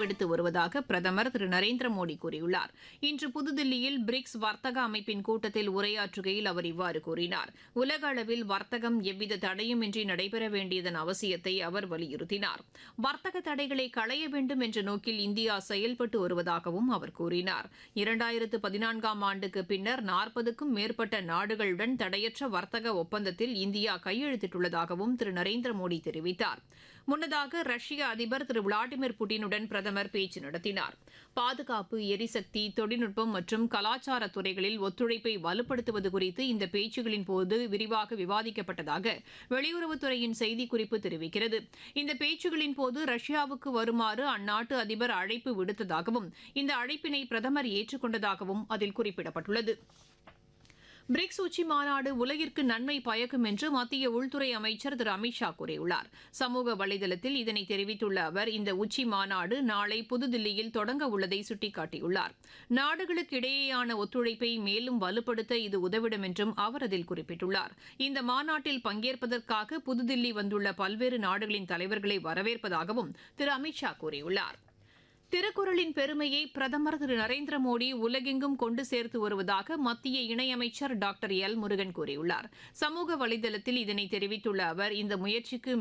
முன்னெடுத்து வருவதாக பிரதமர் திரு நரேந்திர மோடி கூறியுள்ளார் இன்று புதுதில்லியில் பிரிக்ஸ் வர்த்தக அமைப்பின் கூட்டத்தில் உரையாற்றுகையில் அவர் இவ்வாறு கூறினார் உலக அளவில் வர்த்தகம் எவ்வித தடையுமின்றி நடைபெற வேண்டியதன் அவசியத்தை அவர் வலியுறுத்தினார் வர்த்தக தடைகளை களைய வேண்டும் என்ற நோக்கில் இந்தியா செயல்பட்டு வருவதாகவும் அவர் கூறினார் இரண்டாயிரத்து பதினான்காம் ஆண்டுக்கு பின்னர் நாற்பதுக்கும் மேற்பட்ட நாடுகளுடன் தடையற்ற வர்த்தக ஒப்பந்தத்தில் இந்தியா கையெழுத்திட்டுள்ளதாகவும் திரு நரேந்திர மோடி தெரிவித்தார் முன்னதாக ரஷ்ய அதிபர் திரு விளாடிமிர் புட்டினுடன் பிரதமர் பேச்சு நடத்தினார் பாதுகாப்பு எரிசக்தி தொழில்நுட்பம் மற்றும் கலாச்சார துறைகளில் ஒத்துழைப்பை வலுப்படுத்துவது குறித்து இந்த பேச்சுகளின் போது விரிவாக விவாதிக்கப்பட்டதாக வெளியுறவுத்துறையின் செய்திக்குறிப்பு தெரிவிக்கிறது இந்த பேச்சுகளின் போது ரஷ்யாவுக்கு வருமாறு அந்நாட்டு அதிபர் அழைப்பு விடுத்ததாகவும் இந்த அழைப்பினை பிரதமர் ஏற்றுக்கொண்டதாகவும் அதில் குறிப்பிடப்பட்டுள்ளது பிரிக்ஸ் உச்சி மாநாடு உலகிற்கு நன்மை பயக்கும் என்று மத்திய உள்துறை அமைச்சர் திரு அமித்ஷா கூறியுள்ளார் சமூக வலைதளத்தில் இதனை தெரிவித்துள்ள அவர் இந்த உச்சி மாநாடு நாளை புதுதில்லியில் தொடங்க உள்ளதை சுட்டிக்காட்டியுள்ளார் நாடுகளுக்கு இடையேயான ஒத்துழைப்பை மேலும் வலுப்படுத்த இது உதவிடும் என்றும் அவர் அதில் குறிப்பிட்டுள்ளார் இந்த மாநாட்டில் பங்கேற்பதற்காக புதுதில்லி வந்துள்ள பல்வேறு நாடுகளின் தலைவர்களை வரவேற்பதாகவும் திரு அமித்ஷா கூறியுள்ளார் திருக்குறளின் பெருமையை பிரதமர் திரு நரேந்திர மோடி உலகெங்கும் கொண்டு சேர்த்து வருவதாக மத்திய இணையமைச்சர் டாக்டர் எல் முருகன் கூறியுள்ளார் சமூக வலைதளத்தில் இதனை தெரிவித்துள்ள அவர் இந்த முயற்சிக்கு